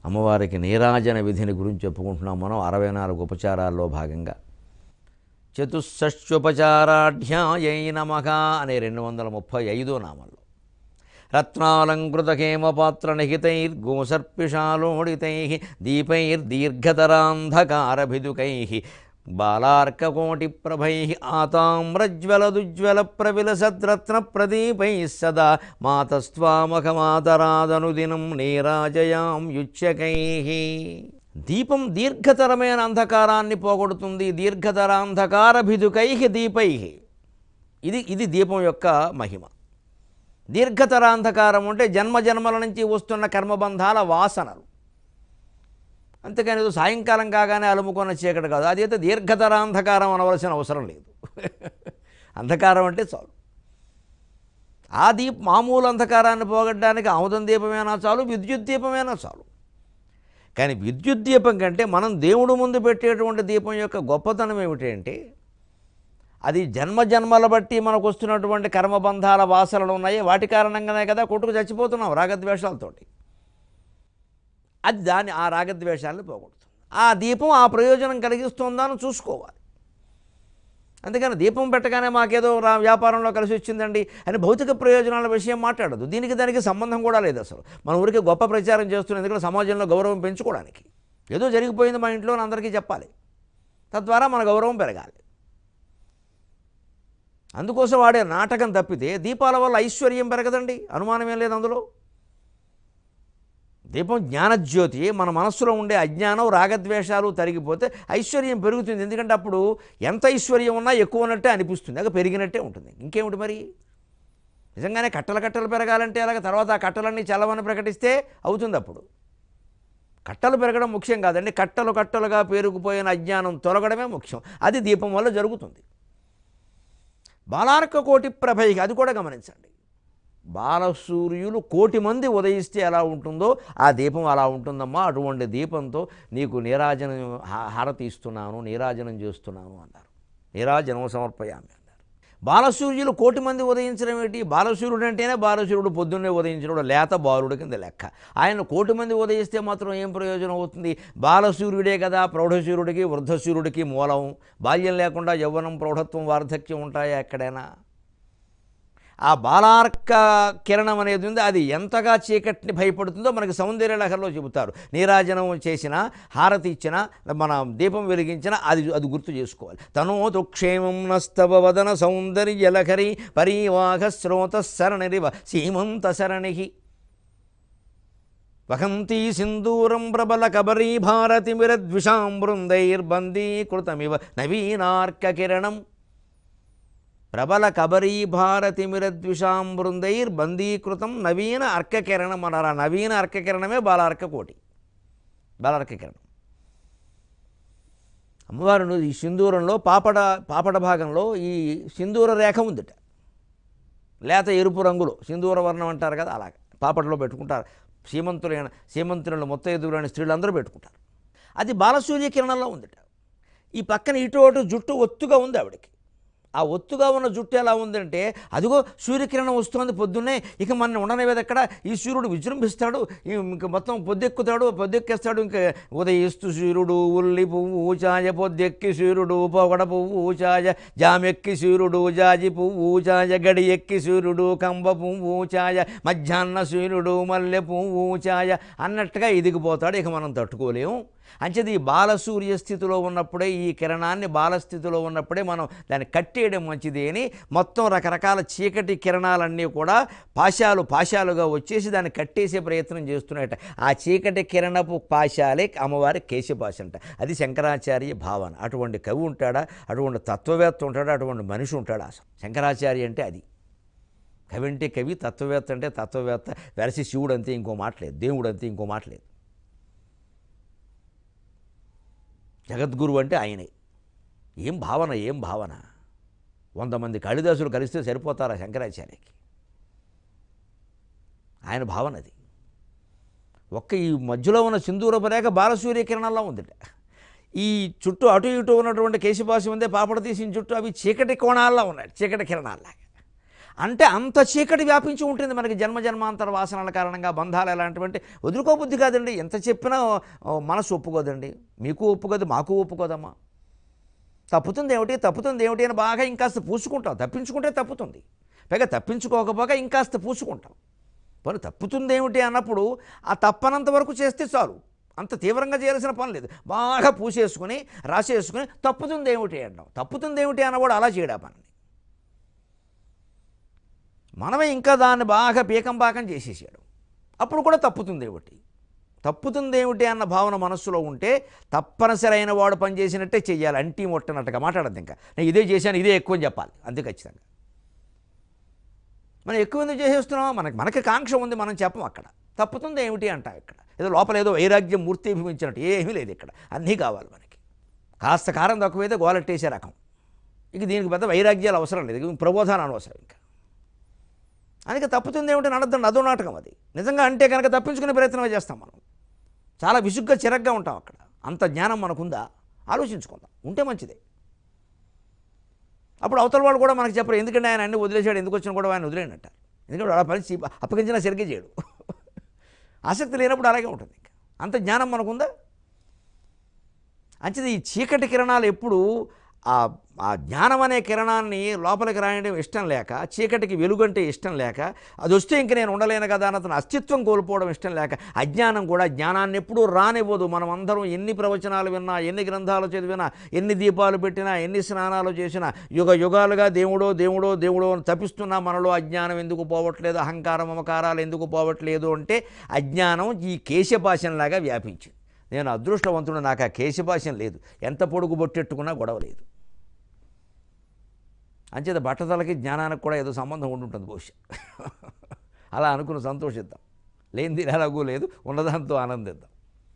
అమ్మవారికి నీరాజన విధిని గురించి చెప్పుకుంటున్నాం మనం అరవై నాలుగు ఉపచారాల్లో భాగంగా చతుషష్ట్యుపచారాఢ్యాయై నమః అనే రెండు వందల ముప్పై ఐదో నామంలో రత్నాలంకృతకేమపాత్ర నిహితైర్గోసర్పిషాలోడితై దీపైర్దీర్ఘతరాంధకారభిదుకై బాలార్కకోటి ప్రభై ఆతామ్రజ్వలదుజ్వల ప్రవిలసద్రత్న ప్రదీపై సదా మాతస్వామఖమాతరాదనుదినం నీరాజయాం యుచ్యకై దీపం దీర్ఘతరమైన అంధకారాన్ని పోగొడుతుంది దీర్ఘతరాంధకారభిదుకై దీపై ఇది ఇది దీపం యొక్క మహిమ దీర్ఘతరాంధకారం అంటే జన్మ జన్మల నుంచి వస్తున్న కర్మబంధాల వాసనలు అంతేకాని ఏదో సాయంకాలం కాగానే అలుముకున్న చీకటి కాదు అది అయితే దీర్ఘతరాంధకారం అనవలసిన అవసరం లేదు అంధకారం అంటే చాలు ఆ దీప మామూలు అంధకారాన్ని పోగొట్టడానికి ఆముదం దీపమైనా చాలు విద్యుత్ దీపమైనా చాలు కానీ విద్యుత్ దీపం కంటే మనం దేవుడు ముందు పెట్టేటువంటి దీపం యొక్క గొప్పతనం ఏమిటంటే అది జన్మ జన్మల బట్టి మనకు వస్తున్నటువంటి కర్మబంధాల వాసనలు ఉన్నాయి వాటి కారణంగానే కదా కొట్టుకు చచ్చిపోతున్నాం రాగద్వేషాలతోటి అది దాని ఆ రాగద్వేషాలను పోగొడుతుంది ఆ దీపం ఆ ప్రయోజనం కలిగిస్తుందా అని చూసుకోవాలి అందుకని దీపం పెట్టగానే మాకేదో రా వ్యాపారంలో కలిసి వచ్చిందండి అని భౌతిక ప్రయోజనాల విషయం మాట్లాడదు దీనికి దానికి సంబంధం కూడా లేదు అసలు మన ఊరికి గొప్ప ప్రచారం చేస్తున్నాం ఎందుకంటే సమాజంలో గౌరవం పెంచుకోవడానికి ఏదో జరిగిపోయింది మా ఇంట్లో అని అందరికీ చెప్పాలి తద్వారా మన గౌరవం పెరగాలి అందుకోసం వాడే నాటకం తప్పితే దీపాల వల్ల ఐశ్వర్యం పెరగదండి అనుమానమేం లేదు అందులో దీపం జ్ఞానజ్యోతి మన మనస్సులో ఉండే అజ్ఞానం రాగద్వేషాలు తరిగిపోతే ఐశ్వర్యం పెరుగుతుంది ఎందుకంటే అప్పుడు ఎంత ఐశ్వర్యం ఉన్నా ఎక్కువ ఉన్నట్టే అనిపిస్తుంది అది పెరిగినట్టే ఉంటుంది ఇంకేమిటి మరి నిజంగానే కట్టలు కట్టలు పెరగాలంటే అలాగ తర్వాత ఆ కట్టలన్నీ చల్లవని ప్రకటిస్తే అవుతుంది అప్పుడు కట్టలు పెరగడం ముఖ్యం కాదండి కట్టలు కట్టలుగా పేరుకుపోయిన అజ్ఞానం తొలగడమే ముఖ్యం అది దీపం వల్ల జరుగుతుంది బాలార్క కోటి ప్రభైకి అది కూడా గమనించండి బాలసూర్యులు కోటి మంది ఉదయిస్తే ఎలా ఉంటుందో ఆ దీపం అలా ఉంటుందమ్మా అటువంటి దీపంతో నీకు నీరాజనం హా- హారతి ఇస్తున్నాను నీరాజనం చేస్తున్నాను అన్నారు నీరాజనం సమర్పయామి అన్నారు బాలసూర్యులు కోటి మంది ఉదయించడం ఏంటి బాలసూర్యుడు అంటేనే బాలసూర్యుడు పొద్దున్నే ఉదయించడం లేత బాలుడు కింద లెక్క ఆయన కోటి మంది ఉదయిస్తే మాత్రం ఏం ప్రయోజనం అవుతుంది బాలసూర్యుడే కదా ప్రౌఢసూర్యుడికి వృద్ధసూర్యుడికి మూలం బాల్యం లేకుండా యవ్వనం ప్రౌఢత్వం వార్ధక్యం ఉంటాయా ఎక్కడైనా ఆ బాలార్క కిరణం అనేది ఉంది అది ఎంతగా చీకటిని భయపడుతుందో మనకి సౌందర్య లహరిలో చెబుతారు నీరాజనం చేసిన హారతి ఇచ్చిన మన దీపం వెలిగించిన అది అది గుర్తు చేసుకోవాలి తనోతు క్షేమం నస్తవ వదన సౌందర్య లహరి పరీవాహ స్రోత సరణిరివ సీమంత సరణి వహంతి సింధూరం ప్రబల కబరీ భారతిమిరద్విషాం బృందైర్బందీకృతమివ నవీనార్క కిరణం ప్రబల కబరీభారతిమిరద్విషాం బృందైర్ బందీకృతం నవీన అర్కకిరణం అన్నారు ఆ నవీన అర్కకిరణమే బాలార్క కోటి బాలార్క కిరణం అమ్మవారు ఈ సింధూరంలో పాపడ పాపడ భాగంలో ఈ సింధూర రేఖ ఉందిట లేత ఎరుపు రంగులో సింధూర వర్ణం అంటారు కదా అలాగ పాపడలో పెట్టుకుంటారు సీమంతులైన సీమంతులను మొత్తైదువులైన స్త్రీలందరూ పెట్టుకుంటారు అది బాలసూర్య కిరణంలో ఉందిట ఈ పక్కన ఇటు అటు జుట్టు ఒత్తుగా ఉంది ఆవిడకి ఆ ఒత్తుగా ఉన్న జుట్టు ఎలా ఉందంటే అదిగో సూర్యకిరణం వస్తుంది పొద్దున్నే ఇక మన ఉండనివేది ఎక్కడ ఈ సూర్యుడు విజృంభిస్తాడు ఈ ఇంక మొత్తం పొద్దెక్కుతాడు పొద్దెక్కేస్తాడు ఇంక ఉదయిస్తూ సూర్యుడు ఉల్లి పువ్వు ఊచాయ పొద్దెక్కి సూర్యుడు పొగడ పువ్వు ఊచాయ జామెక్కి సూర్యుడు జాజి పువ్వు ఊచాయ గడి ఎక్కి సూర్యుడు కంబ పువ్వు ఊచాయ మధ్యాహ్న సూర్యుడు మల్లె పువ్వు ఊచాయ అన్నట్టుగా ఎదిగిపోతాడు ఇక మనం తట్టుకోలేము అంచేది ఈ బాలసూర్య స్థితిలో ఉన్నప్పుడే ఈ కిరణాన్ని బాలస్థితిలో ఉన్నప్పుడే మనం దాన్ని కట్టేయడం మంచిది అని మొత్తం రకరకాల చీకటి కిరణాలన్నీ కూడా పాశాలు పాశాలుగా వచ్చేసి దాన్ని కట్టేసే ప్రయత్నం చేస్తున్నాయట ఆ చీకటి కిరణపు పాశాలే అమ్మవారి కేశపాశ అంట అది శంకరాచార్య భావన అటువంటి కవి ఉంటాడా అటువంటి తత్వవేత్త ఉంటాడా అటువంటి మనిషి ఉంటాడా అసలు శంకరాచార్య అంటే అది కవి అంటే కవి తత్వవేత్త అంటే తత్వవేత్త వెరసి శివుడు అంతే ఇంకో మాట లేదు దేవుడు అంతే ఇంకో మాట లేదు జగద్గురు అంటే ఆయనే ఏం భావన ఏం భావన వంద మంది కాళిదాసులు కలిస్తే సరిపోతారా శంకరాచార్యకి ఆయన భావన అది ఒక్క ఈ మధ్యలో ఉన్న సింధూరపు రేఖ బాలసూర్య కిరణంలో ఉందిట ఈ చుట్టూ అటు ఇటు ఉన్నటువంటి కేశపాశం ఉందే పాపడ తీసిన చుట్టూ అవి చీకటి కోణాల్లో ఉన్నాయి చీకటి కిరణాల్లాగా అంటే అంత చీకటి వ్యాపించి ఉంటుంది మనకి జన్మ జన్మాంతర వాసనల కారణంగా బంధాలు ఎలాంటివంటే వదులుకోబుద్ధి కాదండి ఎంత చెప్పినా ఓ, మనసు ఒప్పుకోదండి మీకు ఒప్పుకోదు మాకు ఒప్పుకోదమ్మా తప్పుతుంది ఏమిటి తప్పుతుంది ఏమిటి అని బాగా ఇంకాస్త పూసుకుంటాం తప్పించుకుంటే తప్పుతుంది పైగా తప్పించుకోకపోగా ఇంకాస్త పూసుకుంటాం పని తప్పుతుంది ఏమిటి అన్నప్పుడు ఆ తప్పనంత వరకు చేస్తే చాలు అంత తీవ్రంగా చేయాల్సిన పని లేదు బాగా పూసేసుకుని రాసేసుకుని తప్పుతుంది ఏమిటి అంటాం తప్పుతుంది ఏమిటి అన్నవాడు అలా చేయడా పని మనమే ఇంకా దాన్ని బాగా పీకం పాకం చేసేసాడు అప్పుడు కూడా తప్పుతుంది ఏమిటి తప్పుతుంది ఏమిటి అన్న భావన మనస్సులో ఉంటే తప్పనిసరి అయిన వాడు పని చేసినట్టే చెయ్యాలి అంటీ ముట్టనట్టుగా మాట్లాడద్దు ఇంకా నేను ఇదే చేశాను ఇదే ఎక్కువ అని చెప్పాలి అంతే ఖచ్చితంగా మనం ఎక్కువ ఎందుకు చేసేస్తున్నాం మనకి మనకి కాంక్ష ఉంది మనం చెప్పం అక్కడ తప్పుతుంది ఏమిటి అంటాం ఇక్కడ ఏదో లోపల ఏదో వైరాగ్యం మూర్తిభవించినట్టు ఏమీ లేదు ఇక్కడ అన్నీ కావాలి మనకి కాస్త కారం తక్కువైతే గోలెట్టేసే రకం ఇక దీనికి పెద్ద వైరాగ్యాలు అవసరం లేదు ఇక ప్రబోధాలు అనవసరం ఇంకా అందుకే తప్పుతుంది ఏమిటి నడద్దండి అదో నాటకం అది నిజంగా అంటే కనుక తప్పించుకునే ప్రయత్నమే చేస్తాం మనం చాలా విసుగ్గా చిరగ్గా ఉంటాం అక్కడ అంత జ్ఞానం మనకుందా ఆలోచించుకుందాం ఉంటే మంచిదే అప్పుడు అవతల వాళ్ళు కూడా మనకు చెప్పరు ఎందుకంటే ఆయన అన్ని వదిలేశాడు ఎందుకు వచ్చినా కూడా ఆయన వదిలేయండి అంటారు ఎందుకంటే అలా పని చీ- అప్పగించినా సరిగ్గా చేయడు ఆసక్తి లేనప్పుడు అలాగే ఉంటుంది ఇంకా అంత జ్ఞానం మనకుందా అంచేది ఈ చీకటి కిరణాలు ఎప్పుడు ఆ ఆ జ్ఞానం అనే కిరణాన్ని లోపలికి రాయడం ఇష్టం లేక చీకటికి వెలుగంటే ఇష్టం లేక అది వస్తే ఇంక నేను ఉండలేను కదా అన్న తన అస్తిత్వం కోల్పోవడం ఇష్టం లేక అజ్ఞానం కూడా జ్ఞానాన్ని ఎప్పుడూ రానివ్వదు మనం అందరం ఎన్ని ప్రవచనాలు విన్నా ఎన్ని గ్రంథాలు చదివినా ఎన్ని దీపాలు పెట్టినా ఎన్ని స్నానాలు చేసినా యుగ యుగాలుగా దేవుడో దేవుడో దేవుడో అని తప్పిస్తున్నా మనలో అజ్ఞానం ఎందుకు పోవట్లేదు అహంకారం మమకారాలు ఎందుకు పోవట్లేదు అంటే అజ్ఞానం ఈ కేశపాశంలాగా వ్యాపించింది నేను అదృష్టవంతుడు నాకు ఆ కేశపాశం లేదు ఎంత పొడుగు బొట్టెట్టుకున్నా గొడవ లేదు అంచేత బట్టతలకి జ్ఞానానికి కూడా ఏదో సంబంధం ఉండుంటుంది బహుశా అలా అనుకుని సంతోషిద్దాం లేనిది ఎలాగూ లేదు ఉన్నదాంతో ఆనందిద్దాం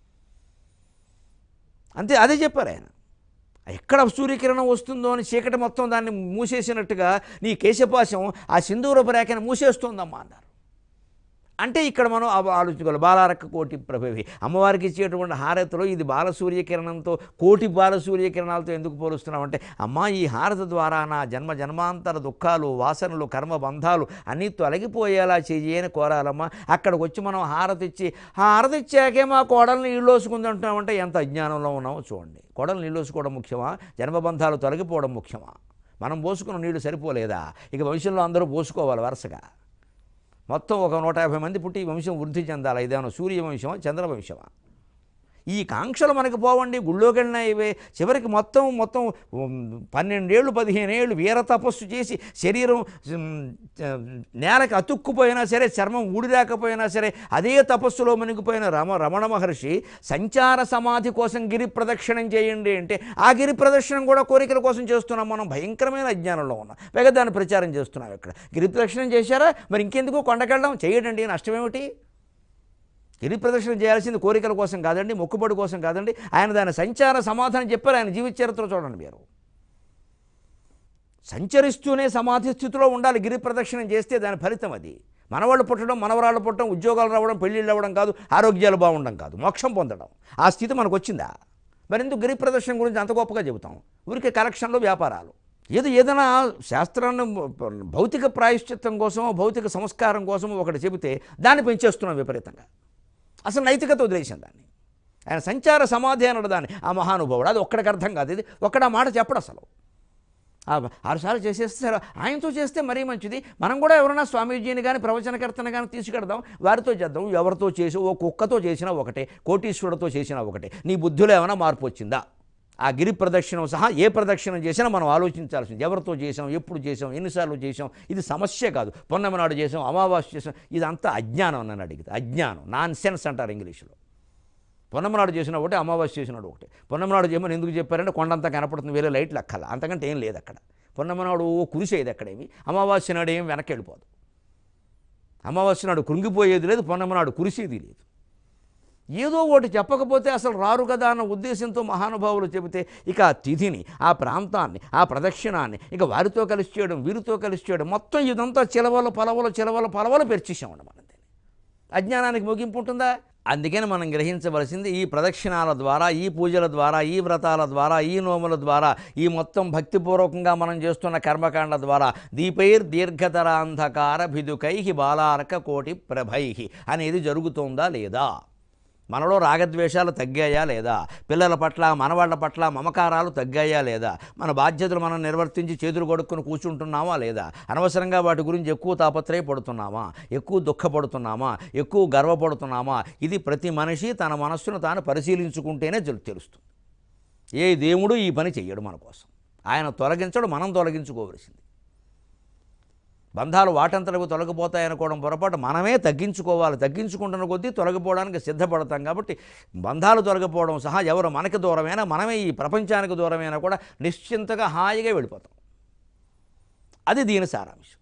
అంతే అదే చెప్పారు ఆయన ఎక్కడ సూర్యకిరణం వస్తుందో అని చీకటి మొత్తం దాన్ని మూసేసినట్టుగా నీ కేశపాశం ఆ సింధూరపు రేఖను మూసేస్తోందమ్మా అన్నారు అంటే ఇక్కడ మనం ఆ- ఆలోచించుకోవాలి బాలారక్క కోటి ప్రభవి అమ్మవారికి ఇచ్చేటువంటి హారతిలో ఇది బాల సూర్యకిరణంతో కోటి బాల సూర్యకిరణాలతో ఎందుకు పోలుస్తున్నామంటే అమ్మా ఈ హారతి ద్వారా నా జన్మ జన్మాంతర దుఃఖాలు వాసనలు కర్మ బంధాలు అన్నీ తొలగిపోయేలా చేయని కోరాలమ్మా అక్కడికి వచ్చి మనం హారతి ఇచ్చి హారతి ఇచ్చాకే మా కోడల్ని నీళ్ళు వేసుకుందంటామంటే ఎంత అజ్ఞానంలో ఉన్నామో చూడండి కోడలు నీళ్ళు వేసుకోవడం ముఖ్యమా జన్మబంధాలు తొలగిపోవడం ముఖ్యమా మనం పోసుకున్న నీళ్లు సరిపోలేదా ఇక భవిష్యత్తులో అందరూ పోసుకోవాలి వరుసగా మొత్తం ఒక నూట యాభై మంది పుట్టి ఈ వంశం వృద్ధి చెందాలి ఇదేమో సూర్యవంశమా చంద్రవంశమా ఈ కాంక్షలు మనకి పోవండి గుళ్ళోకి వెళ్ళినా ఇవే చివరికి మొత్తం మొత్తం ఉమ్, పన్నెండేళ్ళు పదిహేను ఏళ్ళు వీర తపస్సు చేసి శరీరం ఉమ్, చ- నేలకి అతుక్కుపోయినా సరే చర్మం ఊడిరాకపోయినా సరే అదే తపస్సులో మునిగిపోయిన రమ రమణ మహర్షి సంచార సమాధి కోసం గిరి ప్రదక్షిణం చేయండి అంటే ఆ గిరి ప్రదక్షిణం కూడా కోరికల కోసం చేస్తున్నాం మనం భయంకరమైన అజ్ఞానంలో ఉన్నాం పైగా దాన్ని ప్రచారం చేస్తున్నాం ఇక్కడ గిరి ప్రదక్షిణం చేశారా మరి ఇంకెందుకు కొండకెళ్ళడం చేయడండి నష్టమేమిటి గిరి ప్రదక్షిణ చేయాల్సింది కోరికల కోసం కాదండి మొక్కుబడి కోసం కాదండి ఆయన దాని సంచార సమాధానం చెప్పారు ఆయన జీవిత చరిత్ర చూడండి మీరు సంచరిస్తూనే సమాధి స్థితిలో ఉండాలి గిరి ప్రదక్షిణం చేస్తే దాని ఫలితం అది మనవాళ్ళు పుట్టడం మనవరాళ్ళు పుట్టడం ఉద్యోగాలు రావడం పెళ్ళిళ్ళు అవ్వడం కాదు ఆరోగ్యాలు బాగుండడం కాదు మోక్షం పొందడం ఆ స్థితి మనకు వచ్చిందా మరి ఎందుకు గిరి ప్రదర్శన గురించి అంత గొప్పగా చెబుతాం ఊరికే కలెక్షన్లు వ్యాపారాలు ఏదో ఏదైనా శాస్త్రాన్ని భౌతిక ప్రాయశ్చిత్తం కోసం భౌతిక సంస్కారం కోసం ఒకటి చెబితే దాన్ని పెంచేస్తున్నాం విపరీతంగా అసలు నైతికత వదిలేసాం దాన్ని ఆయన సంచార సమాధి అన్నాడు దాన్ని ఆ మహానుభావుడు అది ఒక్కడికి అర్థం కాదు ఇది ఒక్కడ మాట చెప్పడు అసలు ఆ ఆరుసార్లు చేసేస్తే సరే ఆయనతో చేస్తే మరీ మంచిది మనం కూడా ఎవరైనా స్వామీజీని కానీ ప్రవచనకర్తను కానీ తీసుకెడదాం వారితో చేద్దాం ఎవరితో చేసి ఓ కుక్కతో చేసినా ఒకటే కోటీశ్వరుడితో చేసినా ఒకటే నీ బుద్ధిలో ఏమైనా మార్పు వచ్చిందా ఆ గిరి ప్రదక్షిణం సహా ఏ ప్రదక్షిణం చేసినా మనం ఆలోచించాల్సింది ఎవరితో చేసాం ఎప్పుడు చేసాం ఎన్నిసార్లు చేసాం ఇది సమస్య కాదు పొన్నమి నాడు చేసాం అమావాస్య చేసాం ఇదంతా అజ్ఞానం నన్ను అడిగితే అజ్ఞానం నాన్ సెన్స్ అంటారు ఇంగ్లీష్లో పొన్నమనాడు చేసిన ఒకటి అమావాస్య చేసినాడు ఒకటి పొన్నమనాడు చేయమని ఎందుకు చెప్పారంటే కొండంతా కనపడుతుంది వేరే లైట్లు అక్కల అంతకంటే ఏం లేదు అక్కడ పొన్నమనాడు ఓ కురిసేది అక్కడేమి అమావాస్య నాడు ఏం వెనక్కి వెళ్ళిపోదు అమావాస్య నాడు కృంగిపోయేది లేదు పొన్నమనాడు కురిసేది లేదు ఏదో ఒకటి చెప్పకపోతే అసలు రారు కదా అన్న ఉద్దేశంతో మహానుభావులు చెబితే ఇక ఆ తిథిని ఆ ప్రాంతాన్ని ఆ ప్రదక్షిణాన్ని ఇక వారితో కలిసి చేయడం వీరితో కలిసి చేయడం మొత్తం ఇదంతా చిలవలు పలవలు చిలవలు పలవలు పెర్చేసామండి మనం దీన్ని అజ్ఞానానికి ముగింపు ఉంటుందా అందుకని మనం గ్రహించవలసింది ఈ ప్రదక్షిణాల ద్వారా ఈ పూజల ద్వారా ఈ వ్రతాల ద్వారా ఈ నోముల ద్వారా ఈ మొత్తం భక్తిపూర్వకంగా మనం చేస్తున్న కర్మకాండ ద్వారా దీపైర్ దీర్ఘతరాంధకార భిదుకై బాలార్క కోటి ప్రభై అనేది జరుగుతోందా లేదా మనలో రాగద్వేషాలు తగ్గాయా లేదా పిల్లల పట్ల మనవాళ్ళ పట్ల మమకారాలు తగ్గాయా లేదా మన బాధ్యతలు మనం నిర్వర్తించి చేతులు కొడుక్కుని కూర్చుంటున్నామా లేదా అనవసరంగా వాటి గురించి ఎక్కువ తాపత్రయపడుతున్నామా ఎక్కువ దుఃఖపడుతున్నామా ఎక్కువ గర్వపడుతున్నామా ఇది ప్రతి మనిషి తన మనస్సును తాను పరిశీలించుకుంటేనే తెలు- తెలుస్తుంది ఏ దేవుడు ఈ పని చెయ్యడు మన కోసం ఆయన తొలగించడు మనం తొలగించుకోవలసింది బంధాలు వాటంతలకు తొలగిపోతాయనుకోవడం పొరపాటు మనమే తగ్గించుకోవాలి తగ్గించుకుంటున్న కొద్దీ తొలగిపోవడానికి సిద్ధపడతాం కాబట్టి బంధాలు తొలగిపోవడం సహా ఎవరు మనకి దూరమైనా మనమే ఈ ప్రపంచానికి దూరమైనా కూడా నిశ్చింతగా హాయిగా వెళ్ళిపోతాం అది దీని సారాంశం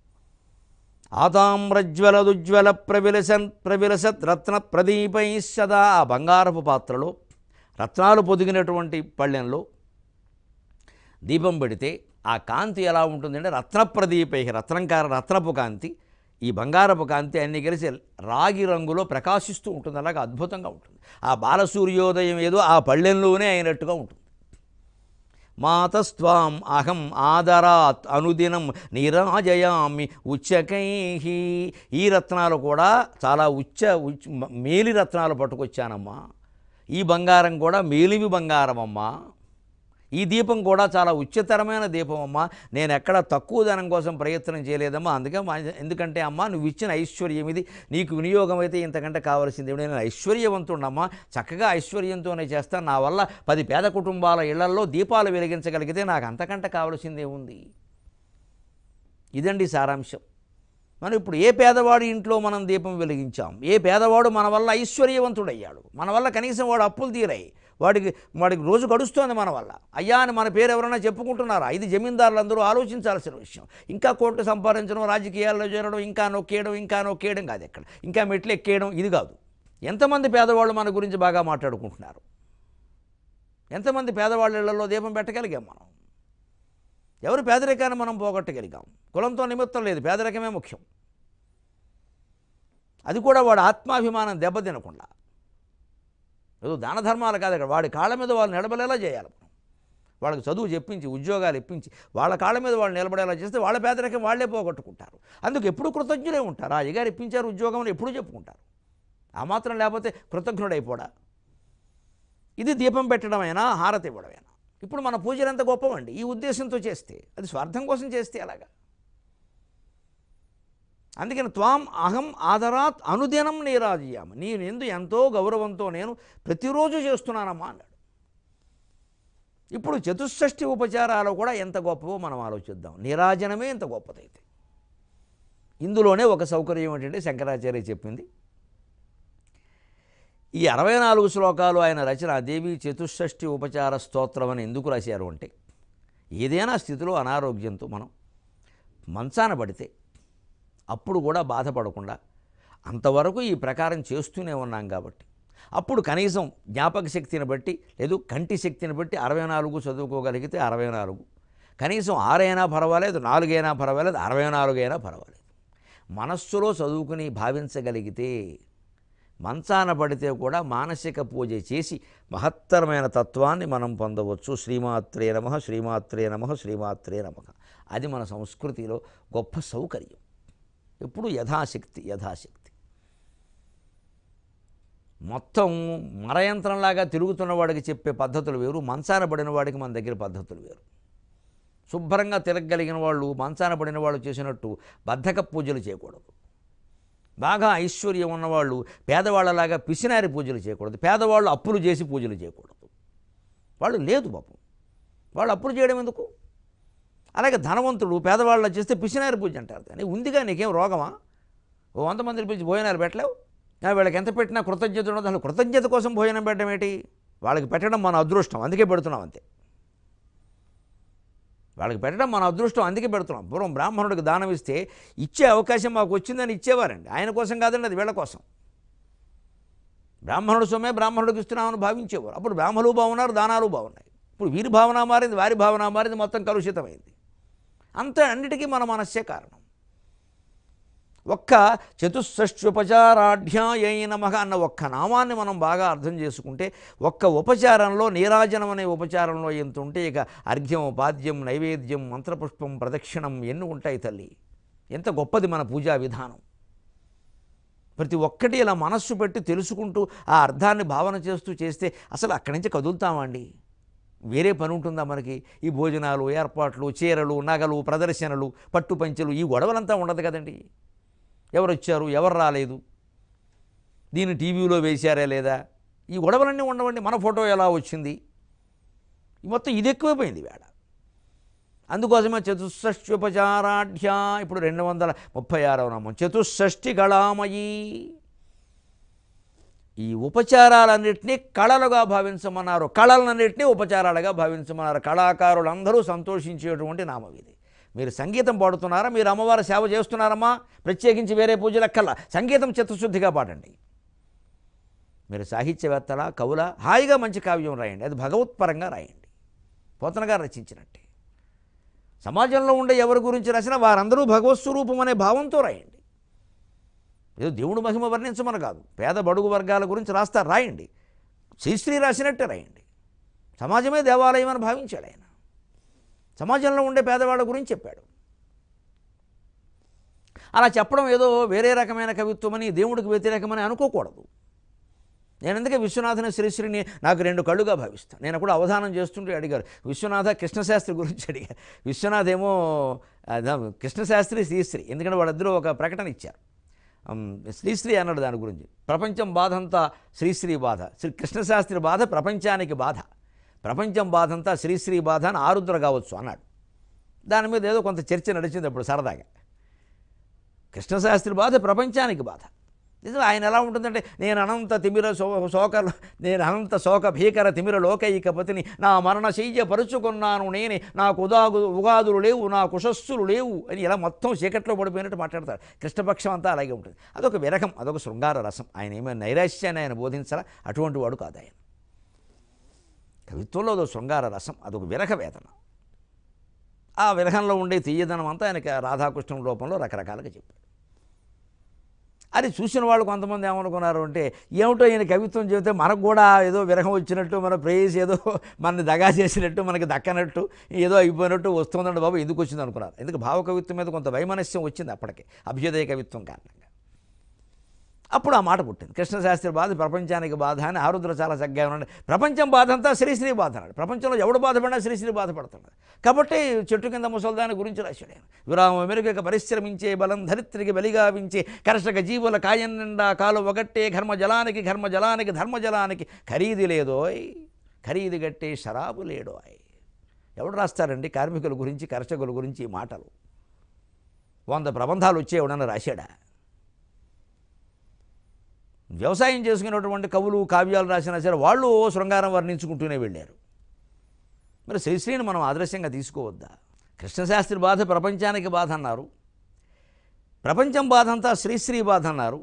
ఆతామ్రజ్వలదుజ్వల ప్రవిలసన్ ప్రవిలసత్ రత్న ప్రదీపై సదా ఆ బంగారపు పాత్రలో రత్నాలు పొదిగినటువంటి పళ్ళెంలో దీపం పెడితే ఆ కాంతి ఎలా ఉంటుందంటే రత్నప్రదీపై రత్నంకార రత్నపు కాంతి ఈ బంగారపు కాంతి అన్ని కలిసి రాగి రంగులో ప్రకాశిస్తూ ఉంటుంది అలాగే అద్భుతంగా ఉంటుంది ఆ బాలసూర్యోదయం ఏదో ఆ పళ్ళెంలోనే అయినట్టుగా ఉంటుంది మాతస్వాం అహం ఆదరాత్ అనుదినం నిరాజయామి ఉచ్చకై ఈ రత్నాలు కూడా చాలా ఉచ్చ ఉచ్ మేలి రత్నాలు పట్టుకొచ్చానమ్మా ఈ బంగారం కూడా మేలివి బంగారం అమ్మా ఈ దీపం కూడా చాలా ఉच्चతరమైన దీపం అమ్మా నేను ఎక్కడ తక్కువ ధనం కోసం ప్రయత్నం చేయలేదమ్మా అందుకే మా- ఎందుకంటే అమ్మా నువ్వు ఇచ్చిన ఐశ్వర్యం ఇది నీకు వినియోగం అయితే ఇంతకంటే కావాల్సింది ఏమిటి? నేను ఐశ్వర్యవంతుడమ్మా చక్కగా ఐశ్వర్యంతోనే చేస్తాను నా వల్ల పది పేద కుటుంబాల ఇళ్లల్లో దీపాలు వెలిగించగలిగితే నాకు అంతకంటే కావాల్సిందే ఉంది ఇదండి సారాంశం మనం ఇప్పుడు ఏ పేదవాడి ఇంట్లో మనం దీపం వెలిగించాం ఏ పేదవాడు మన వల్ల ఐశ్వర్యవంతుడయ్యాడు మన వల్ల కనీసం వాడు అప్పులు తీరాయి వాడికి వాడికి రోజు గడుస్తోంది మన వల్ల అయ్యా అని మన పేరు ఎవరైనా చెప్పుకుంటున్నారా ఇది జమీందారులందరూ ఆలోచించాల్సిన విషయం ఇంకా కోర్టు సంపాదించడం రాజకీయాల్లో చేరడం ఇంకా నొక్కేయడం ఇంకా నొక్కేయడం కాదు ఎక్కడ ఇంకా మెట్లు ఎక్కేయడం ఇది కాదు ఎంతమంది పేదవాళ్ళు మన గురించి బాగా మాట్లాడుకుంటున్నారు ఎంతమంది పేదవాళ్ళ ఇళ్లలో దీపం పెట్టగలిగాం మనం ఎవరు పేదరికాన్ని మనం పోగొట్టగలిగాం కులంతో నిమిత్తం లేదు పేదరికమే ముఖ్యం అది కూడా వాడు ఆత్మాభిమానం దెబ్బతినకుండా ఏదో దాన ధర్మాలు కాదు ఇక్కడ వాడి కాళ్ళ మీద వాళ్ళు నిలబడేలా చేయాలి మనం వాళ్ళకి చదువు చెప్పించి ఉద్యోగాలు ఇప్పించి వాళ్ళ కాళ్ళ మీద వాళ్ళు నిలబడేలా చేస్తే వాళ్ళ పేదరికం వాళ్ళే పోగొట్టుకుంటారు అందుకు ఎప్పుడు కృతజ్ఞులే ఉంటారు ఆ అయ్యగారు ఇప్పించారు ఉద్యోగం అని ఎప్పుడూ చెప్పుకుంటారు ఆ మాత్రం లేకపోతే కృతజ్ఞుడైపోడా ఇది దీపం పెట్టడమైనా హారతి ఇవ్వడమైనా ఇప్పుడు మన పూజలు ఎంత గొప్పవండి ఈ ఉద్దేశంతో చేస్తే అది స్వార్థం కోసం చేస్తే అలాగా అందుకని త్వాం అహం ఆదరాత్ అనుదినం నీరాజయామ నేను ఎందు ఎంతో గౌరవంతో నేను ప్రతిరోజు చేస్తున్నానమ్మా అన్నాడు ఇప్పుడు చతుషష్ఠి ఉపచారాలు కూడా ఎంత గొప్పవో మనం ఆలోచిద్దాం నీరాజనమే ఎంత గొప్పదైతే ఇందులోనే ఒక సౌకర్యం ఏంటంటే శంకరాచార్య చెప్పింది ఈ అరవై నాలుగు శ్లోకాలు ఆయన రచన దేవి చతుషష్ఠి ఉపచార స్తోత్రం అని ఎందుకు రాశారు అంటే ఏదైనా స్థితిలో అనారోగ్యంతో మనం మంచాన పడితే అప్పుడు కూడా బాధపడకుండా అంతవరకు ఈ ప్రకారం చేస్తూనే ఉన్నాం కాబట్టి అప్పుడు కనీసం జ్ఞాపక శక్తిని బట్టి లేదు కంటి శక్తిని బట్టి అరవై నాలుగు చదువుకోగలిగితే అరవై నాలుగు కనీసం ఆరైనా పర్వాలేదు నాలుగైనా పర్వాలేదు అరవై నాలుగైనా పర్వాలేదు మనస్సులో చదువుకుని భావించగలిగితే మంచాన పడితే కూడా మానసిక పూజ చేసి మహత్తరమైన తత్వాన్ని మనం పొందవచ్చు శ్రీమాత్రే నమ శ్రీమాత్రే నమ శ్రీమాత్రే నమ అది మన సంస్కృతిలో గొప్ప సౌకర్యం ఎప్పుడు యథాశక్తి యథాశక్తి మొత్తం మరయంత్రంలాగా తిరుగుతున్న వాడికి చెప్పే పద్ధతులు వేరు మంచాన పడిన వాడికి మన దగ్గర పద్ధతులు వేరు శుభ్రంగా తిరగగలిగిన వాళ్ళు మంచాన పడిన వాళ్ళు చేసినట్టు బద్ధక పూజలు చేయకూడదు బాగా ఐశ్వర్యం ఉన్నవాళ్ళు పేదవాళ్ళలాగా పిసినారి పూజలు చేయకూడదు పేదవాళ్ళు అప్పులు చేసి పూజలు చేయకూడదు వాళ్ళు లేదు పాపం వాళ్ళు అప్పులు చేయడం ఎందుకు అలాగే ధనవంతుడు పేదవాళ్ళ చేస్తే పిసినారి పూజ అంటారు కానీ ఉందిగా నీకేం రోగమా ఓ వంద మందిని పిలిచి భోజనాలు పెట్టలేవు ఆ, వీళ్ళకి ఎంత పెట్టినా కృతజ్ఞత ఉండదు అసలు కృతజ్ఞత కోసం భోజనం పెట్టడం ఏంటి వాళ్ళకి పెట్టడం మన అదృష్టం అందుకే పెడుతున్నాం అంతే వాళ్ళకి పెట్టడం మన అదృష్టం అందుకే పెడుతున్నాం పూర్వం బ్రాహ్మణుడికి దానం ఇస్తే ఇచ్చే అవకాశం మాకు వచ్చిందని ఇచ్చేవారండి ఆయన కోసం కాదండి అది వీళ్ళ కోసం బ్రాహ్మణుడు సొమ్మే బ్రాహ్మణుడికి ఇస్తున్నామని భావించేవారు అప్పుడు బ్రాహ్మణులు బాగున్నారు దానాలు బాగున్నాయి ఇప్పుడు వీరి భావన మారింది వారి భావన మారింది మొత్తం కలుషితమైంది అంత అన్నిటికీ మన మనస్సే కారణం ఒక్క చతుషష్ట్యుపచారాఢ్యాయ నమః అన్న ఒక్క నామాన్ని మనం బాగా అర్థం చేసుకుంటే ఒక్క ఉపచారంలో నీరాజనం అనే ఉపచారంలో ఎంత ఉంటే ఇక అర్ఘ్యం పాద్యం నైవేద్యం మంత్రపుష్పం ప్రదక్షిణం ఎన్ని ఉంటాయి తల్లి ఎంత గొప్పది మన పూజా విధానం ప్రతి ఒక్కటి ఇలా మనస్సు పెట్టి తెలుసుకుంటూ ఆ అర్థాన్ని భావన చేస్తూ చేస్తే అసలు అక్కడి నుంచి కదులుతామండి వేరే పని ఉంటుందా మనకి ఈ భోజనాలు ఏర్పాట్లు చీరలు నగలు ప్రదర్శనలు పట్టు పంచెలు ఈ గొడవలంతా ఉండదు కదండి ఎవరు వచ్చారు ఎవరు రాలేదు దీన్ని టీవీలో వేశారా లేదా ఈ గొడవలన్నీ ఉండవండి మన ఫోటో ఎలా వచ్చింది ఈ మొత్తం ఇది ఎక్కువైపోయింది వేడ అందుకోసమే చతుషష్ట్యుపచారాఢ్య ఇప్పుడు రెండు వందల ముప్పై ఆరవ నామం చతుషష్ఠి కళామయీ ఈ ఉపచారాలన్నింటినీ కళలుగా భావించమన్నారు కళలన్నింటినీ ఉపచారాలుగా భావించమన్నారు కళాకారులందరూ సంతోషించేటువంటి నామం ఇది మీరు సంగీతం పాడుతున్నారా మీరు అమ్మవారి సేవ చేస్తున్నారమ్మా ప్రత్యేకించి వేరే పూజలక్కల్లా సంగీతం చిత్తశుద్ధిగా పాడండి మీరు సాహిత్యవేత్తల కవుల హాయిగా మంచి కావ్యం రాయండి అది భగవత్పరంగా రాయండి పోతన గారు రచించినట్టే సమాజంలో ఉండే ఎవరి గురించి రాసినా వారందరూ భగవత్ స్వరూపం అనే భావంతో రాయండి ఏదో దేవుడు మహిమ వర్ణించమని కాదు పేద బడుగు వర్గాల గురించి రాస్తారు రాయండి శ్రీశ్రీ రాసినట్టే రాయండి సమాజమే దేవాలయం అని భావించాడు ఆయన సమాజంలో ఉండే పేదవాళ్ళ గురించి చెప్పాడు అలా చెప్పడం ఏదో వేరే రకమైన కవిత్వమని దేవుడికి వ్యతిరేకమని అనుకోకూడదు నేను అందుకే విశ్వనాథని శ్రీశ్రీని నాకు రెండు కళ్ళుగా భావిస్తాను నేను కూడా అవధానం చేస్తుంటే అడిగారు విశ్వనాథ కృష్ణశాస్త్రి గురించి అడిగారు విశ్వనాథ్ ఏమో అదా, కృష్ణశాస్త్రి శ్రీశ్రీ ఎందుకంటే వాళ్ళిద్దరూ ఒక ప్రకటన ఇచ్చారు ఉమ్, శ్రీశ్రీ అన్నాడు దాని గురించి ప్రపంచం బాధ అంతా శ్రీశ్రీ బాధ శ్రీ కృష్ణశాస్త్రి బాధ ప్రపంచానికి బాధ ప్రపంచం బాధ అంతా శ్రీశ్రీ బాధ అని ఆరుద్ర కావచ్చు అన్నాడు దాని మీద ఏదో కొంత చర్చ నడిచింది అప్పుడు సరదాగా కృష్ణశాస్త్రి బాధ ప్రపంచానికి బాధ నిజం ఆయన ఎలా ఉంటుందంటే నేను అనంత తిమిర శో శోక నేను అనంత శోక భీకర తిమిర లోకైకపతిని నా మరణ శయ్య పరుచుకున్నాను నేనే నాకు ఉదాగు ఉగాదులు లేవు నా కుశస్సులు లేవు అని ఇలా మొత్తం చీకట్లో పడిపోయినట్టు మాట్లాడతారు కృష్ణపక్షం అంతా అలాగే ఉంటుంది అదొక విరహం అదొక శృంగార రసం ఆయన ఏమైనా నైరాశ్యాన్ని ఆయన బోధించాలా అటువంటి వాడు కాదు ఆయన కవిత్వంలో అదొక శృంగార రసం అదొక విరహ వేదన ఆ విరహంలో ఉండే తీయదనం అంతా ఆయనకి ఆ రాధాకృష్ణం రూపంలో రకరకాలుగా చెప్పాడు అది చూసిన వాళ్ళు కొంతమంది ఏమనుకున్నారు అంటే ఏమిటో ఈయన కవిత్వం చెబితే మనకు కూడా ఏదో విరహం వచ్చినట్టు మన ప్రేయస్ ఏదో మనని దగా చేసినట్టు మనకి దక్కనట్టు ఏదో అయిపోయినట్టు వస్తుందండి బాబు ఎందుకు వచ్చింది అనుకున్నారు ఎందుకు భావ కవిత్వం మీద కొంత వైమనస్యం వచ్చింది అప్పటికి అభ్యుదయ కవిత్వం కారణంగా అప్పుడు ఆ మాట పుట్టింది కృష్ణశాస్త్రి బాధ ప్రపంచానికి బాధ అని ఆరుద్ర చాలా చక్కగా ఉన్నాడు ప్రపంచం బాధ అంతా శ్రీశ్రీ బాధ అన్నాడు ప్రపంచంలో ఎవడు బాధపడినా శ్రీశ్రీ బాధపడుతున్నాడు కాబట్టి చెట్టు కింద ముసల్దాని గురించి రాశాడు ఆయన విరామ మెరుగక పరిశ్రమించే బలం ధరిత్రికి బలిగావించే కర్షక జీవుల కాయం నిండా కాలు ఒకట్టే ఘర్మ జలానికి ఘర్మ జలానికి ధర్మ జలానికి ఖరీదు లేదోయ్ ఖరీదు గట్టే షరాబు లేడోయ్ ఎవడు రాస్తారండి కార్మికుల గురించి కర్షకుల గురించి ఈ మాటలు వంద ప్రబంధాలు వచ్చే ఎవడన్నా రాశాడా వ్యవసాయం చేసుకునేటువంటి కవులు కావ్యాలు రాసినా సరే వాళ్ళు ఓ శృంగారం వర్ణించుకుంటూనే వెళ్ళారు మరి శ్రీశ్రీని మనం ఆదర్శంగా తీసుకోవద్దా కృష్ణశాస్త్రి బాధ ప్రపంచానికి బాధ అన్నారు ప్రపంచం బాధ అంతా శ్రీశ్రీ బాధ అన్నారు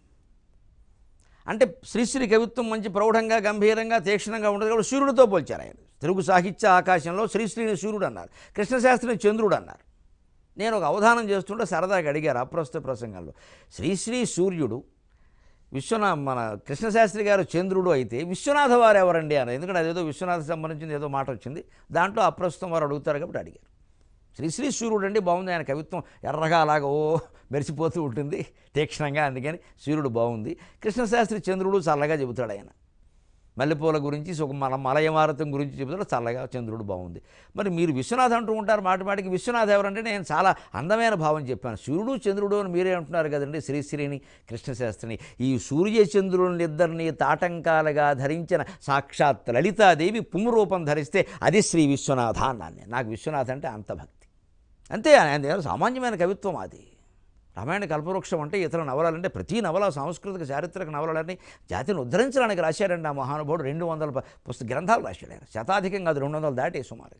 అంటే శ్రీశ్రీ కవిత్వం మంచి ప్రౌఢంగా గంభీరంగా తీక్షణంగా ఉంటుంది కాబట్టి సూర్యుడితో పోల్చారు ఆయన తెలుగు సాహిత్య ఆకాశంలో శ్రీశ్రీని సూర్యుడు అన్నారు కృష్ణశాస్త్రిని చంద్రుడు అన్నారు నేను ఒక అవధానం చేస్తుంటే సరదాగా అడిగారు అప్రస్తుత ప్రసంగంలో శ్రీశ్రీ సూర్యుడు విశ్వనా మన కృష్ణశాస్త్రి గారు చంద్రుడు అయితే విశ్వనాథ వారు ఎవరండి అని ఎందుకంటే అదేదో విశ్వనాథ సంబంధించింది ఏదో మాట వచ్చింది దాంట్లో అప్రస్తుతం వారు అడుగుతారు కాబట్టి అడిగారు శ్రీశ్రీ సూర్యుడు అండి బాగుంది ఆయన కవిత్వం ఎర్రగా అలాగ ఓ మెరిసిపోతూ ఉంటుంది తీక్షణంగా అందుకని సూర్యుడు బాగుంది కృష్ణశాస్త్రి చంద్రుడు చల్లగా చెబుతాడు ఆయన మల్లెపూల గురించి సుఖ మన మలయమారతం గురించి చెబుతాడు చల్లగా చంద్రుడు బాగుంది మరి మీరు విశ్వనాథ్ అంటూ ఉంటారు మాటి మాటికి విశ్వనాథ్ ఎవరంటే నేను చాలా అందమైన భావం చెప్పాను సూర్యుడు చంద్రుడు అని మీరే అంటున్నారు కదండి శ్రీశ్రీని కృష్ణశాస్త్రిని ఈ సూర్య చంద్రులనిద్దరిని తాటంకాలుగా ధరించిన సాక్షాత్ లలితాదేవి పుంరూపం ధరిస్తే అది శ్రీ విశ్వనాథ అన్నాను నేను. నాకు విశ్వనాథ్ అంటే అంత భక్తి అంతే ఆయన సామాన్యమైన కవిత్వం అది రామాయణ కల్పవృక్షం అంటే ఇతర నవలలంటే ప్రతి నవల సాంస్కృతిక చారిత్రక నవలలని జాతిని ఉద్ధరించడానికి రాశాడండి ఆ మహానుభావుడు రెండు వందల ప- పుస్తక గ్రంథాలు రాశాడు ఆయన శతాధికం కాదు రెండు వందలు దాటే సుమారుగా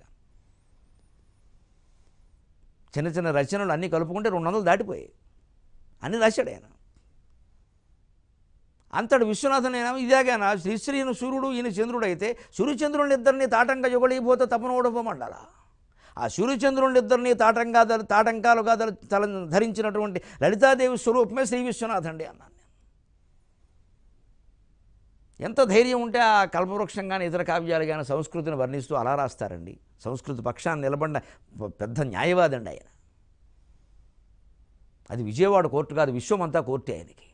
చిన్న చిన్న రచనలు అన్నీ కలుపుకుంటే రెండు వందలు దాటిపోయాయి అన్నీ రాశాడు ఆయన అంతటి విశ్వనాథన్ అయినా ఇదేగానా శ్రీశ్రీను సూర్యుడు ఈయన చంద్రుడు అయితే సూర్యచంద్రుని ఇద్దరిని తాటంగా యుగళీపోతే తపనోడపమండాలా ఆ సూర్యచంద్రుని ఇద్దరిని తాటంగా ధరి- తాటంకాలుగా ధరి- తల ధరించినటువంటి లలితాదేవి స్వరూపమే శ్రీ విశ్వనాథ్ అండి అన్నాను నేను ఎంత ధైర్యం ఉంటే ఆ కల్పవృక్షం కానీ ఇతర కావ్యాలు కానీ సంస్కృతిని వర్ణిస్తూ అలా రాస్తారండి సంస్కృతి పక్షాన్ని నిలబడిన ప- పెద్ద న్యాయవాది అండి ఆయన అది విజయవాడ కోర్టు కాదు విశ్వమంతా కోర్టే ఆయనకి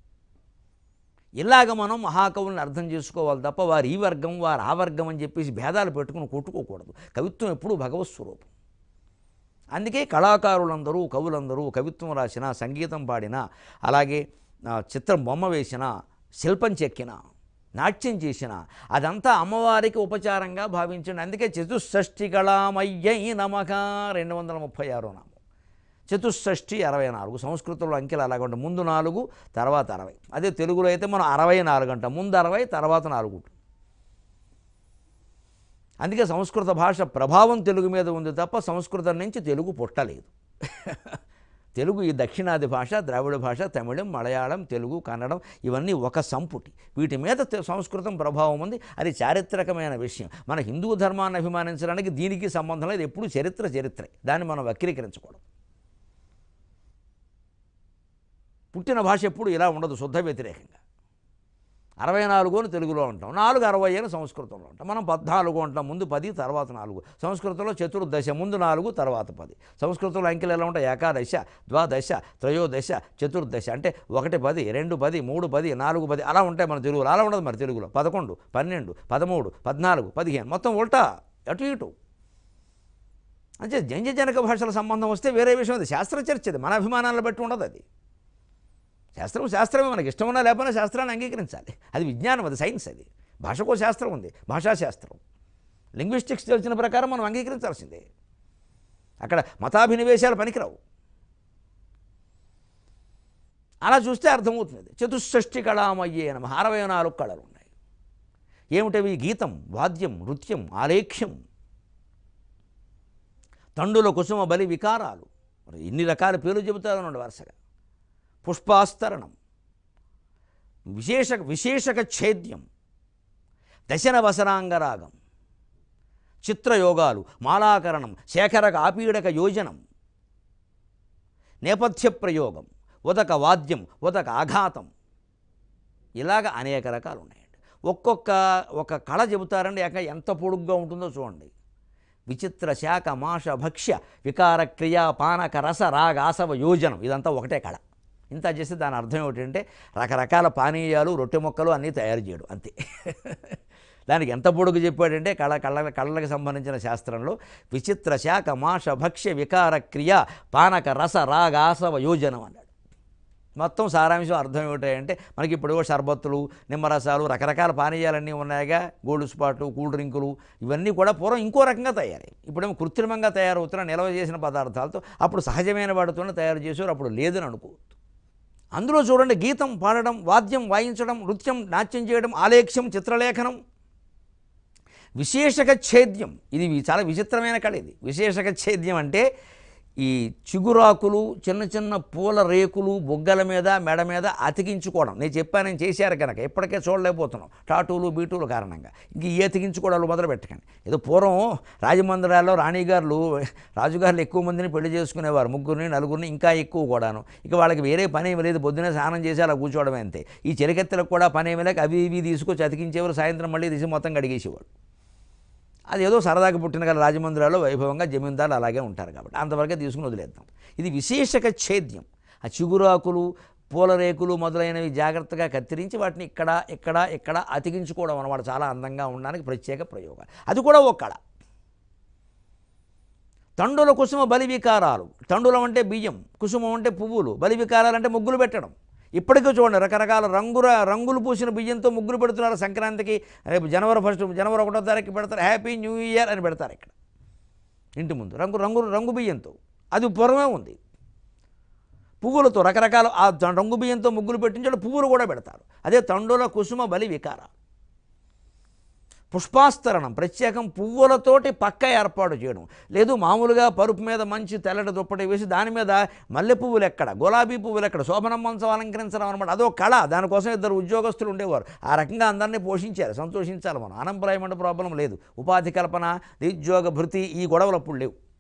ఇలాగ మనం మహాకవుల్ని అర్థం చేసుకోవాలి తప్ప వారు ఈ వర్గం వారు ఆ వర్గం అని చెప్పేసి భేదాలు పెట్టుకుని కొట్టుకోకూడదు కవిత్వం ఎప్పుడూ భగవత్ స్వరూపం అందుకే కళాకారులందరూ కవులందరూ కవిత్వం రాసిన సంగీతం పాడిన అలాగే ఆ, చిత్రం బొమ్మ వేసిన శిల్పం చెక్కిన నాట్యం చేసిన అదంతా అమ్మవారికి ఉపచారంగా భావించండి అందుకే చతుషష్ఠి కళామయ్యై నమక రెండు వందల ముప్పై ఆరో నామం చతుషష్ఠి అరవై నాలుగు సంస్కృతంలో అంకెలు అలాగ ఉంటాయి ముందు నాలుగు తర్వాత అరవై అదే తెలుగులో అయితే మనం అరవై నాలుగు అంటాం ముందు అరవై తర్వాత నాలుగు ఉంటుంది అందుకే సంస్కృత భాష ప్రభావం తెలుగు మీద ఉంది తప్ప సంస్కృతం నుంచి తెలుగు పుట్టలేదు తెలుగు ఈ దక్షిణాది భాష ద్రావిడ భాష తమిళం మలయాళం తెలుగు కన్నడం ఇవన్నీ ఒక సంపుటి వీటి మీద తె- సంస్కృతం ప్రభావం ఉంది అది చారిత్రకమైన విషయం మన హిందూ ధర్మాన్ని అభిమానించడానికి దీనికి సంబంధం లేదు ఎప్పుడు చరిత్ర చరిత్రే దాన్ని మనం వక్రీకరించకూడదు పుట్టిన భాష ఎప్పుడు ఇలా ఉండదు శుద్ధ వ్యతిరేకంగా అరవై నాలుగు అని తెలుగులో ఉంటాం నాలుగు అరవై అని సంస్కృతంలో ఉంటాం మనం పద్నాలుగు అంటాం ముందు పది తర్వాత నాలుగు సంస్కృతంలో చతుర్దశ ముందు నాలుగు తర్వాత పది సంస్కృతంలో అంకెలు ఎలా ఉంటాయి ఏకాదశ ద్వాదశ త్రయోదశ చతుర్దశ అంటే ఒకటి పది రెండు పది మూడు పది నాలుగు పది అలా ఉంటాయి మన తెలుగులో అలా ఉండదు మరి తెలుగులో పదకొండు పన్నెండు పదమూడు పద్నాలుగు పదిహేను మొత్తం ఉల్టా అటు ఇటు అంటే జంజజనక భాషల సంబంధం వస్తే వేరే విషయం అది శాస్త్ర చర్చ అది మన అభిమానాలను బట్టి ఉండదు అది శాస్త్రం శాస్త్రమే మనకి ఇష్టం ఉన్నా లేకపోయినా శాస్త్రాన్ని అంగీకరించాలి అది విజ్ఞానం అది సైన్స్ అది భాషకో శాస్త్రం ఉంది భాషాశాస్త్రం లింగ్విస్టిక్స్ తెలిసిన ప్రకారం మనం అంగీకరించాల్సిందే అక్కడ మతాభినివేశాలు పనికిరావు అలా చూస్తే అర్థమవుతుంది చతుషష్ఠి కళామయ్యే నమ అరవై నాలుగు కళలు ఉన్నాయి ఏమిటవి గీతం వాద్యం నృత్యం ఆలేఖ్యం తండుల కుసుమ బలి వికారాలు మరి ఇన్ని రకాల పేర్లు చెబుతారు వరుసగా పుష్పాస్తరణం విశేష విశేషక ఛేద్యం దశన వసనాంగరాగం చిత్రయోగాలు మాలాకరణం శేఖరక ఆపీడక యోజనం నేపథ్య ప్రయోగం ఉదక వాద్యం ఉదక ఆఘాతం ఇలాగ అనేక రకాలు ఉన్నాయండి ఒక్కొక్క ఒక కళ చెబుతారండి అక్క ఎంత పొడుగ్గా ఉంటుందో చూడండి విచిత్ర శాఖ మాష భక్ష్య వికార క్రియా పానక రస రాగ ఆసవ యోజనం ఇదంతా ఒకటే కళ ఇంత చేస్తే దాని అర్థం ఏమిటంటే రకరకాల పానీయాలు రొట్టె మొక్కలు అన్నీ తయారు చేయడం అంతే దానికి ఎంత పొడుగు చెప్పాడంటే కళ కళ్ళ కళ్ళకి సంబంధించిన శాస్త్రంలో విచిత్ర శాఖ మాష భక్ష్య వికార క్రియ పానక రస రాగ ఆసవ యోజనం అన్నాడు మొత్తం సారాంశం అర్థం ఏమిటంటే మనకి ఇప్పుడు షర్బత్తులు నిమ్మరసాలు రకరకాల పానీయాలన్నీ ఉన్నాయిగా గోల్డ్ స్పాట్లు కూల్ డ్రింకులు ఇవన్నీ కూడా పూర్వం ఇంకో రకంగా తయారయ్యాయి ఇప్పుడేమో కృత్రిమంగా తయారవుతున్న నిల్వ చేసిన పదార్థాలతో అప్పుడు సహజమైన వాటితోనే తయారు చేసేవారు అప్పుడు లేదని అనుకోవద్దు అందులో చూడండి గీతం పాడడం వాద్యం వాయించడం నృత్యం నాట్యం చేయడం ఆలేఖ్యం చిత్రలేఖనం విశేషక ఛేద్యం ఇది వి- చాలా విచిత్రమైన కళ ఇది విశేషక ఛేద్యం అంటే ఈ చిగురాకులు చిన్న చిన్న పూల రేకులు బొగ్గల మీద మెడ మీద అతికించుకోవడం నేను చెప్పాను నేను చేశారు కనుక ఇప్పటికే చూడలేకపోతున్నాం టాటూలు బీటూలు కారణంగా ఇంక ఈ అతికించుకోవడాలు మొదలు పెట్టకండి ఏదో పూర్వం రాజమందిరాల్లో రాణిగారులు రాజుగారులు ఎక్కువ మందిని పెళ్లి చేసుకునేవారు ముగ్గురిని నలుగురిని ఇంకా ఎక్కువ కూడాను ఇక వాళ్ళకి వేరే పని ఏమీ లేదు పొద్దునే స్నానం చేసి అలా కూర్చోవడమే అంతే ఈ చెలికెత్తలకు కూడా పని ఏమీ లేక అవి ఇవి తీసుకొచ్చి అతికించేవారు సాయంత్రం మళ్ళీ తీసి మొత్తం కడిగేసేవాడు అది ఏదో సరదాగా పుట్టిన గల రాజమందిరాల్లో వైభవంగా జమీందారులు అలాగే ఉంటారు కాబట్టి అంతవరకే తీసుకుని వదిలేద్దాం ఇది విశేషక ఛేద్యం ఆ చిగురాకులు పూల రేకులు మొదలైనవి జాగ్రత్తగా కత్తిరించి వాటిని ఇక్కడ ఇక్కడ ఇక్కడ అతికించుకోవడం అన్నమాట చాలా అందంగా ఉండడానికి ప్రత్యేక ప్రయోగం అది కూడా ఒక కళ తండుల కుసుమ బలి వికారాలు తండులం అంటే బియ్యం కుసుమం అంటే పువ్వులు బలి వికారాలు అంటే ముగ్గులు పెట్టడం ఇప్పటికీ చూడండి రకరకాల రంగుల రంగులు పూసిన బియ్యంతో ముగ్గులు పెడుతున్నారు సంక్రాంతికి రేపు జనవరి ఫస్ట్ జనవరి ఒకటో తారీఖు పెడతారు హ్యాపీ న్యూ ఇయర్ అని పెడతారు ఇక్కడ ఇంటి ముందు రంగు రంగు రంగు బియ్యంతో అది పూర్వమే ఉంది పువ్వులతో రకరకాల ఆ ద- రంగు బియ్యంతో ముగ్గులు పెట్టించడం పువ్వులు కూడా పెడతారు అదే తండుల కుసుమ బలి వికార పుష్పాస్తరణం ప్రత్యేకం పువ్వులతోటి పక్క ఏర్పాటు చేయడం లేదు మామూలుగా పరుపు మీద మంచి తెల్లటి దుప్పటి వేసి దాని మీద మల్లె పువ్వులు ఎక్కడ గులాబీ పువ్వులు ఎక్కడ శోభనం మంచం అలంకరించడం అనమాట అదో కళ దానికోసం ఇద్దరు ఉద్యోగస్తులు ఉండేవారు ఆ రకంగా అందరినీ పోషించారు సంతోషించాలి మనం అనంప్రాయం అంటే ప్రాబ్లం లేదు ఉపాధి కల్పన నిరుద్యోగ భృతి ఈ గొడవలు అప్పుడు లేవు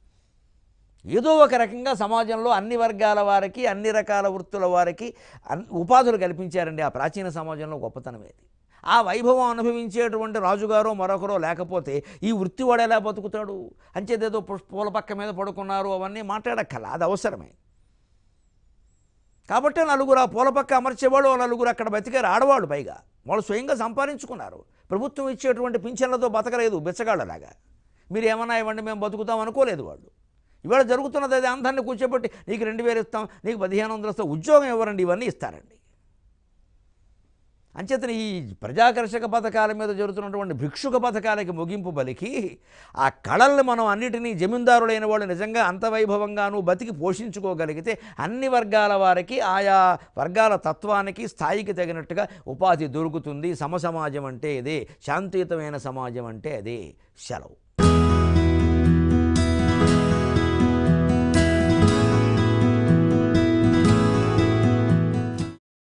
ఏదో ఒక రకంగా సమాజంలో అన్ని వర్గాల వారికి అన్ని రకాల వృత్తుల వారికి అన్ ఉపాధులు కల్పించారండి ఆ ప్రాచీన సమాజంలో గొప్పతనం ఏది ఆ వైభవం అనుభవించేటువంటి రాజుగారో మరొకరో లేకపోతే ఈ వృత్తి వాడు ఎలా బతుకుతాడు అంచేదేదో పుష్- పూల పక్క మీద పడుకున్నారు అవన్నీ మాట్లాడక్కల అది అవసరమే కాబట్టి నలుగురు ఆ పూల పక్క అమర్చేవాడు ఓ నలుగురు అక్కడ బతికారు ఆడవాళ్ళు పైగా వాళ్ళు స్వయంగా సంపాదించుకున్నారు ప్రభుత్వం ఇచ్చేటువంటి పింఛన్లతో బతకలేదు బిచ్చగాళ్ళలాగా మీరు ఏమన్నా ఇవ్వండి మేము బతుకుతాం అనుకోలేదు వాళ్ళు ఇవాళ జరుగుతున్నది అది అందరినీ కూర్చోబెట్టి నీకు రెండు వేలు ఇస్తాం నీకు పదిహేను వందలు ఇస్తాం ఉద్యోగం ఇవ్వరండి ఇవన్నీ ఇస్తారండి అంచేతన ఈ ప్రజాకర్షక పథకాల మీద జరుగుతున్నటువంటి భిక్షుక పథకాలకి ముగింపు పలికి ఆ కళల్ని మనం అన్నిటినీ జమీందారులైన వాళ్ళు నిజంగా అంత వైభవంగాను బతికి పోషించుకోగలిగితే అన్ని వర్గాల వారికి ఆయా వర్గాల తత్వానికి స్థాయికి తగినట్టుగా ఉపాధి దొరుకుతుంది సమసమాజం అంటే ఇదే శాంతియుతమైన సమాజం అంటే అదే సెలవు